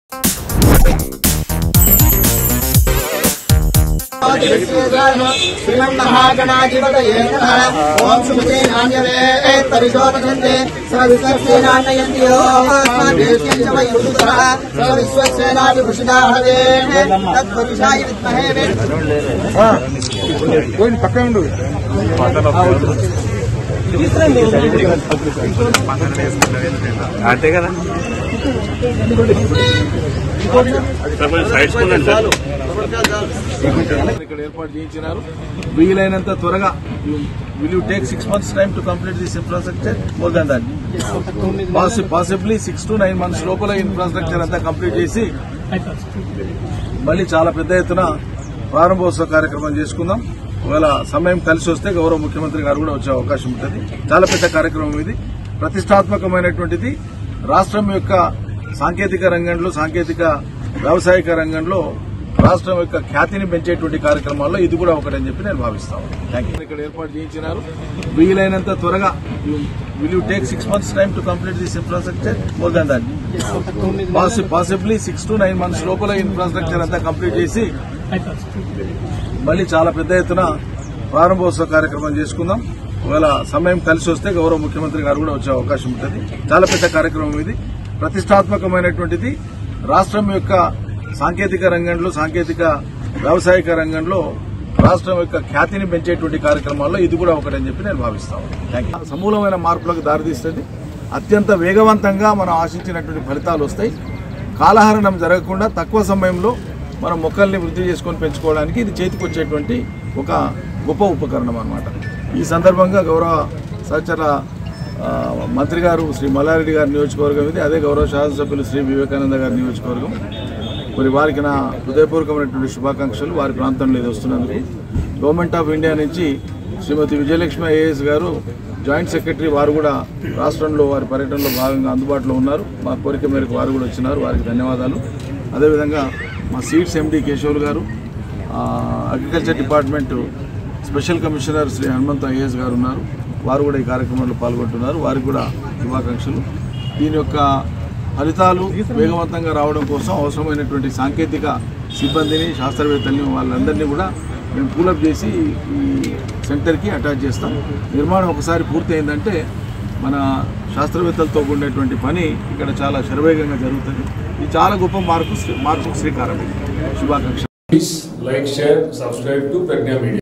श्रीमन्महागणाधिपतये नमः ॐ सुमते नान्यवे परिशोभन्ते सविश्वसेनान्नयन्ति योऽस्मादेश्यं च वयुषुतः सविश्वसेनाभिभूषिता हवे तत्पुरुषाय विद्महे పోయింది పక్కన ఉండు అంతే కదా ఇక్కడ ఏర్పాటు చేయించినారు వీలైనంత త్వరగా will you take six months time to complete this infrastructure more than that possibly six to nine months లోపల ఇన్ఫ్రాస్ట్రక్చర్ అంతా కంప్లీట్ చేసి మళ్ళీ చాలా పెద్ద ఎత్తున ప్రారంభోత్సవ కార్యక్రమం చేసుకుందాం ఒకవేళ సమయం కలిసి వస్తే గౌరవ ముఖ్యమంత్రి గారు కూడా వచ్చే అవకాశం ఉంటుంది చాలా పెద్ద కార్యక్రమం ఇది ప్రతిష్టాత్మకమైనటువంటిది రాష్ట్రం యొక్క సాంకేతిక రంగంలో సాంకేతిక వ్యవసాయక రంగంలో రాష్ట్రం యొక్క ఖ్యాతిని పెంచేటువంటి కార్యక్రమాల్లో ఇది కూడా ఒకటని చెప్పి నేను భావిస్తాను థ్యాంక్ యూ ఇక్కడ ఏర్పాటు చేయించినారు వీలైనంత త్వరగా will you take six months time to complete this infrastructure more than that possibly six to nine months లోపల ఇన్ఫ్రాస్ట్రక్చర్ అంతా కంప్లీట్ చేసి మళ్ళీ చాలా పెద్ద ఎత్తున ప్రారంభోత్సవ కార్యక్రమం చేసుకుందాం ఒకవేళ సమయం కలిసి వస్తే గౌరవ ముఖ్యమంత్రి గారు కూడా వచ్చే అవకాశం ఉంటుంది చాలా పెద్ద కార్యక్రమం ఇది ప్రతిష్టాత్మకమైనటువంటిది రాష్ట్రం యొక్క సాంకేతిక రంగంలో సాంకేతిక వ్యవసాయక రంగంలో రాష్ట్రం యొక్క ఖ్యాతిని పెంచేటువంటి కార్యక్రమాల్లో ఇది కూడా ఒకటని చెప్పి నేను భావిస్తాను థ్యాంక్ యూ సమూలమైన మార్పులకు దారితీస్తుంది అత్యంత వేగవంతంగా మనం ఆశించినటువంటి ఫలితాలు వస్తాయి కాలహరణం జరగకుండా తక్కువ సమయంలో మనం మొక్కల్ని వృద్ధి చేసుకొని పెంచుకోవడానికి ఇది చేతికొచ్చేటువంటి ఒక గొప్ప ఉపకరణం అన్నమాట ఈ సందర్భంగా గౌరవ సహచర ఆ, మంత్రి గారు శ్రీ మల్లారెడ్డి గారి నియోజకవర్గం ఇది అదే గౌరవ శాసనసభ్యులు శ్రీ వివేకానంద గారి నియోజకవర్గం మరి వారికి నా హృదయపూర్వకమైనటువంటి శుభాకాంక్షలు వారి ప్రాంతంలో ఇది వస్తున్నందుకు గవర్నమెంట్ ఆఫ్ ఇండియా నుంచి Shrimati Vijayalakshmi IAS garu joint secretary వారు కూడా రాష్ట్రంలో వారి పర్యటనలో భాగంగా అందుబాటులో ఉన్నారు మా కోరిక మేరకు వారు కూడా వచ్చినారు వారికి ధన్యవాదాలు అదేవిధంగా మా సీడ్స్ ఎండి కేశవులు గారు ఆ, agriculture department special commissioner Shri Hanumanth IAS garu ఉన్నారు వారు కూడా ఈ కార్యక్రమంలో పాల్గొంటున్నారు వారికి కూడా శుభాకాంక్షలు దీని యొక్క ఫలితాలు వేగవంతంగా రావడం కోసం అవసరమైనటువంటి సాంకేతిక సిబ్బందిని శాస్త్రవేత్తల్ని వాళ్ళందరినీ కూడా మేము పూలప్ చేసి ఈ సెంటర్కి అటాచ్ చేస్తాం నిర్మాణం ఒకసారి పూర్తయిందంటే మన శాస్త్రవేత్తలతో కూడినటువంటి పని ఇక్కడ చాలా శరవేగంగా జరుగుతుంది ఇది చాలా గొప్ప మార్పు మార్పుకు శ్రీకారం ఇది. శుభాకాంక్షలు Please like, share, subscribe to Pragna Media.